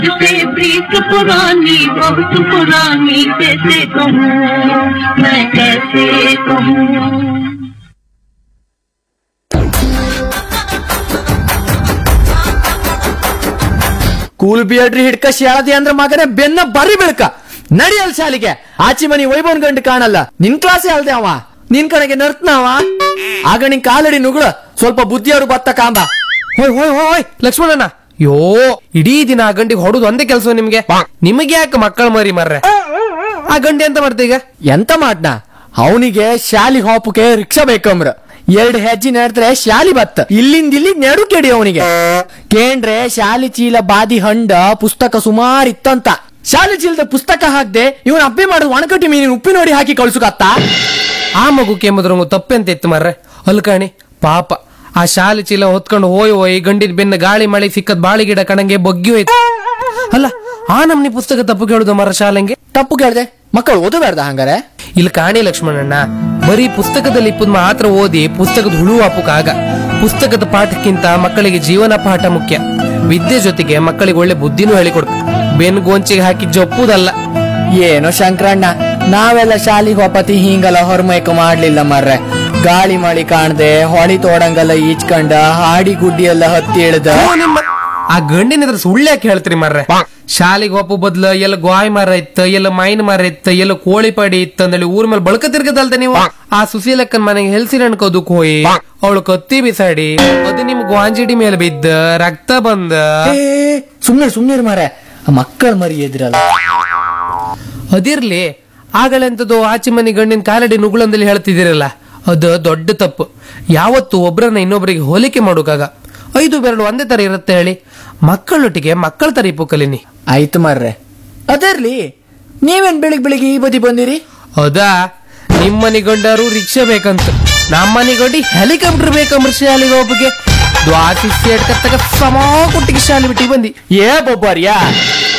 से प्रीत पुरानी बहुत पुरानी कैसे कहूँ मैं कैसे कहूँ ಕೂಲ್ ಬಿಯಡ್ರಿ ಹಿಡ್ಕ ಶಾಳದಿ ಅಂದ್ರ ಮಗನೇ ಬೆನ್ನ ಬರಿ ಬೆಳ್ಕ ನಡಿಯಲ್ ಶಾಲಿಗೆ ಆಚಿ ಮನಿ ವೈಭವನ್ ಗಂಡು ಕಾಣಲ್ಲ ನಿನ್ ಕ್ಲಾಸೇ ಅಲ್ದೆ ಅವ ನಿನ್ ಕಡೆಗೆ ನರ್ತನವ ಆಗ ನಿನ್ ಕಾಲಡಿ ನುಗ್ಳ ಸ್ವಲ್ಪ ಬುದ್ಧಿಯವರು ಬತ್ತ ಕಾಂಬ ಹೋಯ್ ಹೋಯ್ ಹೋಯ್ ಲಕ್ಷ್ಮಣಣ್ಣ ಯೋ ಇಡೀ ದಿನ ಆ ಗಂಡಿಗೆ ಹೊಡುದು ಒಂದೇ ಕೆಲಸ ನಿಮ್ಗೆ ನಿಮಗೆ ಯಾಕೆ ಮಕ್ಕಳ ಮರಿ ಮರ್ರೆ ಆ ಗಂಡಿ ಎಂತ ಮಾಡ್ತೀಗ ಈಗ ಎಂತ ಮಾಡ್ನ ಅವನಿಗೆ ಶಾಲಿ ಹೋಪಕ್ಕೆ ರಿಕ್ಷಾ ಬೇಕಂಬ್ರ ಎರಡ್ ಹೆಜ್ಜೆ ನಡೆದ್ರೆ ಶಾಲಿ ಬತ್ತ ಇಲ್ಲಿಂದ ಇಲ್ಲಿ ನೆಡು ಕೆಡಿ ಅವನಿಗೆ ಕೇಂದ್ರೆ ಶಾಲಿ ಚೀಲ ಬಾದಿ ಹಂಡ ಪುಸ್ತಕ ಸುಮಾರ್ ಇತ್ತಂತ ಶಾಲಿ ಚೀಲದ ಪುಸ್ತಕ ಹಾಕ್ದೆ ಇವನ್ ಅಪ್ಪೆ ಮಾಡೋದು ಒಣಕಟ್ಟಿ ಮೀನಿನ ಉಪ್ಪಿ ನೋಡಿ ಹಾಕಿ ಕಳ್ಸುಕತ್ತ ಆ ಮಗು ಕೆಮ್ಮದ್ರಂಗು ತಪ್ಪೆಂತ ಇತ್ತು ಮರ್ರೆ ಅಲ್ಕಾಣಿ ಪಾಪ ಆ ಶಾಲೆ ಚೀಲ ಹೊತ್ಕೊಂಡು ಹೋಯ್ ಹೋಯ್ ಗಂಡಿನ ಬೆನ್ನ ಗಾಳಿ ಮಳೆ ಸಿಕ್ಕದ್ ಬಾಳಿ ಗಿಡ ಕಣಂಗೆ ಬಗ್ಗಿ ಹೋಯ್ತು ಅಲ್ಲ ಆ ನಮ್ನಿ ಪುಸ್ತಕ ತಪ್ಪು ಕೇಳುದು ಮರ ಶಾಲೆಂಗೆ ತಪ್ಪು ಕೇಳ್ದೆ ಮಕ್ಕಳು ಓದಬೇಡ್ದ ಹಂಗಾರೆ ಇಲ್ಲಿ ಕಾಣಿ ಲಕ್ಷ್ಮಣಣ್ಣ ಬರೀ ಪುಸ್ತಕದಲ್ಲಿ ಇಪ್ಪದ್ ಮಾತ್ರ ಓದಿ ಪುಸ್ತಕದ ಹುಳು ಆಗ ಪುಸ್ತಕದ ಪಾಠಕ್ಕಿಂತ ಮಕ್ಕಳಿಗೆ ಜೀವನ ಪಾಠ ಮುಖ್ಯ ವಿದ್ಯೆ ಜೊತೆಗೆ ಮಕ್ಕಳಿಗೆ ಒಳ್ಳೆ ಬುದ್ಧಿನೂ ಹೇಳಿಕೊಡ್ತು ಬೆನ್ ಗೋಂಚಿಗೆ ಹಾಕಿ ಜಪ್ಪುದಲ್ಲ ಏನೋ ಶಂಕರಣ್ಣ ನಾವೆಲ್ಲ ಶಾಲಿಗೆ ಹೋಪತಿ ಹಿಂಗಲ್ಲ ಹೊರಮೈಕ ಮಾಡ್ಲಿಲ್ಲ ಮರ್ರೆ ಗಾಳಿ ಮಳಿ ಕಾಣ್ದೆ ಹೊಳಿ ತೋಡಂಗಲ್ಲ ಈಚ್ಕಂಡ ಹಾಡಿ ಗುಡ್ಡಿ ಎಲ್ಲ ಹತ್ತಿ ಇಳ್ದ ಓ ನಿಮ್ಮ- ಆ ಗಂಡಿನ ಎದುರು ಸುಳ್ಳು ಯಾಕೆ ಹೇಳ್ತೀರಿ ಮರ್ರೆ ಶಾಲೆಗೆ ಒಪ್ಪು ಬದ್ಲು ಎಲ್ಲ ಗೋಯ್ ಮರ ಇತ್ತು ಎಲ್ಲ ಮೈನ್ ಮರ ಇತ್ತು ಎಲ್ಲ ಕೋಳಿ ಪಡಿ ಇತ್ತು ಅಂದೇಳಿ ಊರ್ ಮೇಲೆ ಬಳಕ ತಿರ್ಗದಲ್ದ ನೀವು ಆ ಸುಶೀಲಕ್ಕನ್ ಮನೆಗೆ ಹೆಲ್ಸಿನ ಅನ್ಕೋದಕ್ ಹೋಯಿ ಅವಳು ಕತ್ತಿ ಬಿಸಾಡಿ ಅದು ನಿಮ್ ಗ್ವಾಂಜಿಡಿ ಮೇಲೆ ಬಿದ್ದ ರಕ್ತ ಬಂದ ಏ ಸುಮ್ನೆ ಸುಮ್ನೆ ಮಾರೆ ಮಕ್ಕಳ ಮರಿ ಎದ್ರಲ್ಲ ಅದಿರ್ಲಿ ಆಗಲೆಂತದ್ದು ಆಚೆ ಮನೆ ಗಂಡಿನ ಕಾಲಡಿ ನುಗ್ಳಂದಲ್ಲಿ ಹೇಳ್ತಿದ್ದೀರಲ್ಲ ಅದು ದೊಡ್ಡ ತಪ್ಪು ಯಾವತ್ತು ಒಬ್ರನ್ನ ಇನ್ನೊಬ್ಬರಿಗೆ ಹೋಲಿಕೆ ಮಾಡೋಕಾಗ ಐದು ಬೆರಳು ಒಂದೇ ತರ ಇರುತ್ತೆ ಹೇಳಿ ಮಕ್ಕಳೊಟ್ಟಿಗೆ ಮಕ್ಕಳ ತರ ಇಪ್ಪು ಕಲೀನಿ ಆಯ್ತು ಮರ್ರೆ ಅದಿರ್ಲಿ ನೀವೇನ್ ಬೆಳಿಗ್ ಬೆಳಿಗ್ಗೆ ಈ ಬದಿ ಬಂದಿರಿ ಹೌದಾ ನಿಮ್ಮನೆ ಗಂಡರು ರಿಕ್ಷಾ ಬೇಕಂತ ನಮ್ಮನೆ ಗಂಡಿ ಹೆಲಿಕಾಪ್ಟರ್ ಬೇಕಂಬ್ರ ಶಾಲೆಗೆ ಒಬ್ಬಗೆ ದ್ವಾಸಿ ಸೇಡ್ ಕತ್ತಗ ಸಮ ಕೊಟ್ಟಿಗೆ ಶಾಲೆ ಬಿಟ್ಟು ಬಂದಿ ಏ ಬೊಬ್ಬಾರಿಯಾ